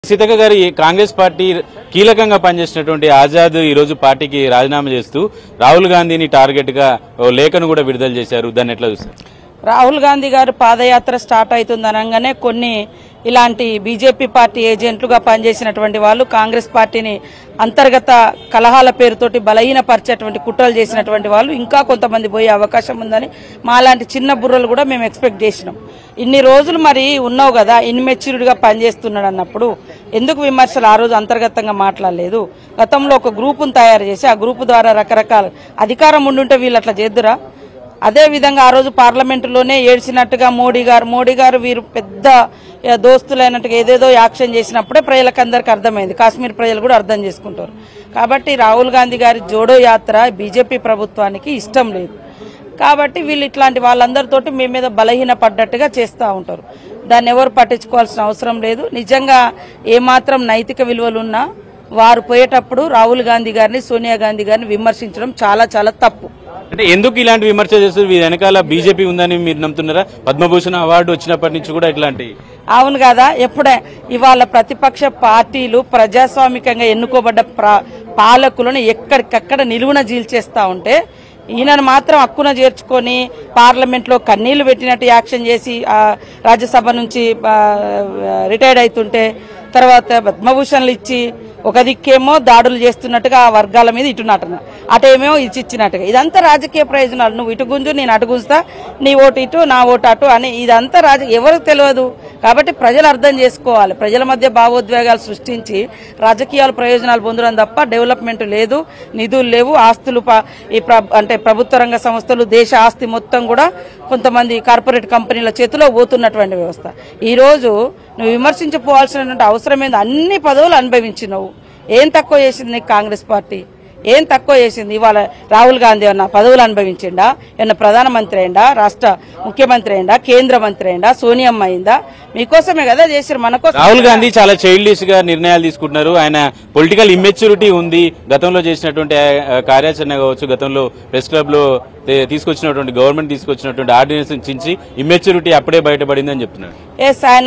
సీతక్క గారి కాంగ్రెస్ పార్టీ కీలకంగా పనిచేసినటువంటి ఆజాద్ ఈ రోజు పార్టీకి రాజీనామా చేస్తూ రాహుల్ గాంధీని టార్గెట్ గా ఓ లేఖను కూడా విడుదల చేశారు దాన్ని ఎట్లా చూస్తారు రాహుల్ గాంధీ గారు పాదయాత్ర స్టార్ట్ అవుతుంది అనగానే కొన్ని ఇలాంటి బీజేపీ పార్టీ ఏజెంట్లుగా పనిచేసినటువంటి వాళ్ళు కాంగ్రెస్ పార్టీని అంతర్గత కలహాల పేరుతోటి బలహీనపరిచేటువంటి కుట్రలు చేసినటువంటి వాళ్ళు ఇంకా కొంతమంది పోయే అవకాశం ఉందని మాలాంటి చిన్న బుర్రలు కూడా మేము ఎక్స్పెక్ట్ చేసినాం ఇన్ని రోజులు మరి ఉన్నావు కదా ఇన్మెచ్యూర్డ్గా పనిచేస్తున్నాడు అన్నప్పుడు ఎందుకు విమర్శలు ఆ రోజు అంతర్గతంగా మాట్లాడలేదు గతంలో ఒక గ్రూపును తయారు చేసి ఆ గ్రూపు ద్వారా రకరకాల అధికారం ఉండుంటే వీళ్ళు అట్లా చేద్దురా అదే విధంగా ఆ రోజు పార్లమెంటులోనే ఏడ్చినట్టుగా మోడీ గారు మోడీ గారు వీరు పెద్ద ఏ, దోస్తులైనట్టుగా ఏదేదో యాక్షన్ చేసినప్పుడే ప్రజలకు అందరికీ అర్థమైంది కాశ్మీర్ ప్రజలు కూడా అర్థం చేసుకుంటారు కాబట్టి రాహుల్ గాంధీ గారి జోడో యాత్ర బీజేపీ ప్రభుత్వానికి ఇష్టం లేదు కాబట్టి వీళ్ళు ఇట్లాంటి వాళ్ళందరితోటి మీ మీద బలహీన పడ్డట్టుగా చేస్తూ ఉంటారు దాన్ని ఎవరు పట్టించుకోవాల్సిన అవసరం లేదు నిజంగా ఏమాత్రం నైతిక విలువలున్నా వారు పోయేటప్పుడు రాహుల్ గాంధీ గారిని సోనియా గాంధీ గారిని విమర్శించడం చాలా చాలా తప్పు అంటే ఎందుకు ఇలాంటి విమర్శ చేస్తారు వీరి వెనకాల బీజేపీ ఉందని మీరు నమ్ముతున్నారా పద్మభూషణ్ అవార్డు వచ్చినప్పటి నుంచి కూడా ఇట్లాంటి అవును కదా ఎప్పుడే ఇవాళ ప్రతిపక్ష పార్టీలు ప్రజాస్వామికంగా ఎన్నుకోబడ్డ ప్ర- పాలకులను ఎక్కడికక్కడ నిలువున జీల్చేస్తా ఉంటే ఈయనను మాత్రం హక్కున చేర్చుకొని పార్లమెంట్లో కన్నీళ్లు పెట్టినట్టు యాక్షన్ చేసి ఆ, రాజ్యసభ నుంచి ఆ, రిటైర్డ్ అవుతుంటే తర్వాత పద్మభూషణ్లు ఇచ్చి ఒక దిక్కేమో దాడులు చేస్తున్నట్టుగా ఆ వర్గాల మీద ఇటు నటన అటేమో ఇచ్చి ఇచ్చినట్టుగా ఇదంతా రాజకీయ ప్రయోజనాలు నువ్వు ఇటు గుంజు నేను అటు గుంజుతా నీ ఓటు ఇటు నా ఓటు అటు అని ఇదంతా రాజ ఎవరికి తెలియదు కాబట్టి ప్రజలు అర్థం చేసుకోవాలి ప్రజల మధ్య భావోద్వేగాలు సృష్టించి రాజకీయాలు ప్రయోజనాలు పొందడం తప్ప డెవలప్మెంట్ లేదు నిధులు లేవు ఆస్తులు ప- ఈ ప్ర- అంటే ప్రభుత్వ రంగ సంస్థలు దేశ ఆస్తి మొత్తం కూడా కొంతమంది కార్పొరేట్ కంపెనీల చేతిలో పోతున్నటువంటి వ్యవస్థ ఈ రోజు నువ్వు విమర్శించిపోవాల్సినటువంటి అవసరం ఏంది అన్ని పదవులు అనుభవించినవు ఏం తక్కువ చేసింది నీకు కాంగ్రెస్ పార్టీ ఏం తక్కువ చేసింది ఇవాళ రాహుల్ గాంధీ ఏమన్నా పదవులు అనుభవించిండా ఏమన్నా ప్రధానమంత్రి అయిందా రాష్ట్ర ముఖ్యమంత్రి అయిందా కేంద్ర మంత్రి అయిందా సోనియమ్మ అయిందా మీకోసమే కదా చేసారు మన కోసం రాహుల్ గాంధీ చాలా చైల్డిష్ గా నిర్ణయాలు తీసుకుంటున్నారు ఆయన పొలిటికల్ ఇమ్మెచ్యూరిటీ ఉంది గతంలో చేసినటువంటి ఆ, కార్యాచరణ కావచ్చు గతంలో ప్రెస్ క్లబ్ లో తే- తీసుకొచ్చినటువంటి గవర్నమెంట్ తీసుకొచ్చినటువంటి ఆర్డినెన్స్ చించి ఇమ్మెచ్యూరిటీ అప్పుడే బయటపడిందని చెప్తున్నారు ఎస్ ఆయన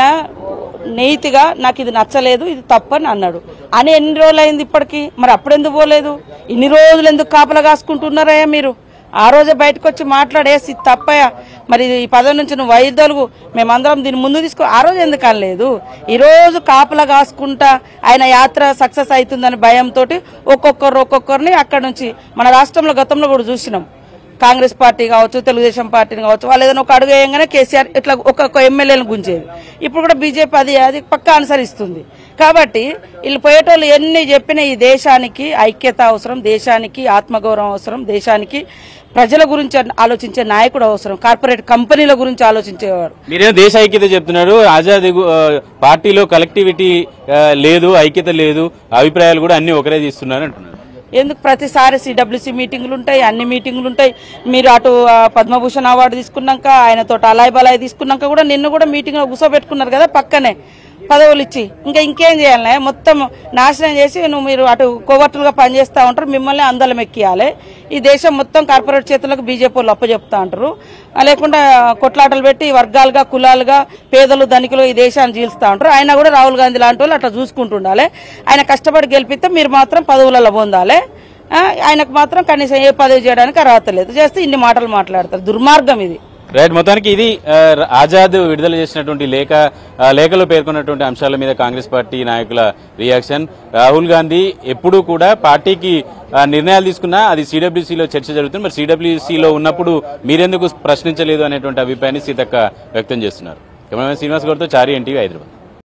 నీతిగా నాకు ఇది నచ్చలేదు ఇది తప్పని అన్నాడు అని ఎన్ని రోజులు అయింది ఇప్పటికి మరి అప్పుడు ఎందుకు పోలేదు ఇన్ని రోజులు ఎందుకు కాపలా కాసుకుంటున్నారయ్యా మీరు ఆ రోజే బయటకు వచ్చి మాట్లాడేసి ఇది తప్పయా మరి ఈ పదవి నుంచి నువ్వు వైద్యులు మేమందరం దీన్ని ముందు తీసుకో ఆ రోజు ఎందుకు అనలేదు ఈ రోజు కాపలా కాసుకుంటా ఆయన యాత్ర సక్సెస్ అవుతుందని భయంతో ఒక్కొక్కరు ఒక్కొక్కరిని అక్కడ నుంచి మన రాష్ట్రంలో గతంలో కూడా చూసినాం కాంగ్రెస్ పార్టీ కావచ్చు తెలుగుదేశం పార్టీని కావచ్చు వాళ్ళు ఏదైనా ఒక అడుగు వేయంగానే కేసీఆర్ ఇట్లా ఒక్కొక్క ఎమ్మెల్యేలను గుంజేది ఇప్పుడు కూడా బీజేపీ అది అది పక్కా అనుసరిస్తుంది కాబట్టి వీళ్ళు పోయేటోళ్ళు ఎన్ని చెప్పినా ఈ దేశానికి ఐక్యత అవసరం దేశానికి ఆత్మగౌరవం అవసరం దేశానికి ప్రజల గురించి ఆలోచించే నాయకుడు అవసరం కార్పొరేట్ కంపెనీల గురించి ఆలోచించేవాడు మీరేమో దేశ ఐక్యత చెప్తున్నారు ఆజాద్ గు- ఆ, పార్టీలో కలెక్టివిటీ ఆ, లేదు ఐక్యత లేదు అభిప్రాయాలు కూడా అన్ని ఒకరే తీస్తున్నారు అంటున్నారు ఎందుకు ప్రతిసారి సిడబ్ల్యూసీ మీటింగులు ఉంటాయి అన్ని మీటింగులు ఉంటాయి మీరు అటు ఆ, పద్మభూషణ్ అవార్డు తీసుకున్నాక ఆయనతో అలాయ్ బలాయ్ తీసుకున్నాక కూడా నిన్ను కూడా మీటింగ్లో కూర్చోబెట్టుకున్నారు కదా పక్కనే పదవులు ఇచ్చి ఇంకా ఇంకేం చేయాలి మొత్తం నాశనం చేసి నువ్వు మీరు అటు కోవర్టులుగా పనిచేస్తూ ఉంటారు మిమ్మల్ని అందలం ఎక్కియాలి ఈ దేశం మొత్తం కార్పొరేట్ చేతులకు బీజేపీ వాళ్ళు అప్పచెప్తా ఉంటారు ఆ, లేకుండా కొట్లాటలు పెట్టి వర్గాలుగా కులాలుగా పేదలు ధనికులు ఈ దేశాన్ని జీల్స్తూ ఉంటారు ఆయన కూడా రాహుల్ గాంధీ లాంటి వాళ్ళు అట్లా చూసుకుంటుండాలి ఆయన కష్టపడి గెలిపిస్తే మీరు మాత్రం పదవులలో పొందాలి ఆ, ఆయనకు మాత్రం కనీసం ఏ పదవి చేయడానికి అర్హత లేదు చేస్తే ఇన్ని మాటలు మాట్లాడతారు దుర్మార్గం ఇది రైట్ మొత్తానికి ఇది ఆ, ఆజాద్ విడుదల చేసినటువంటి లేఖ ఆ, లేఖలో పేర్కొన్నటువంటి అంశాల మీద కాంగ్రెస్ పార్టీ నాయకుల రియాక్షన్ రాహుల్ గాంధీ ఎప్పుడూ కూడా పార్టీకి ఆ, నిర్ణయాలు తీసుకున్నా అది సిడబ్ల్యూసీలో చర్చ జరుగుతుంది మరి సిడబ్ల్యూసీలో ఉన్నప్పుడు మీరెందుకు ప్రశ్నించలేదు అనేటువంటి అభిప్రాయాన్ని సీతక్క వ్యక్తం చేస్తున్నారు కెమెరామెన్ శ్రీనివాస్ గౌడ్తో చారి ఎన్టీవీ హైదరాబాద్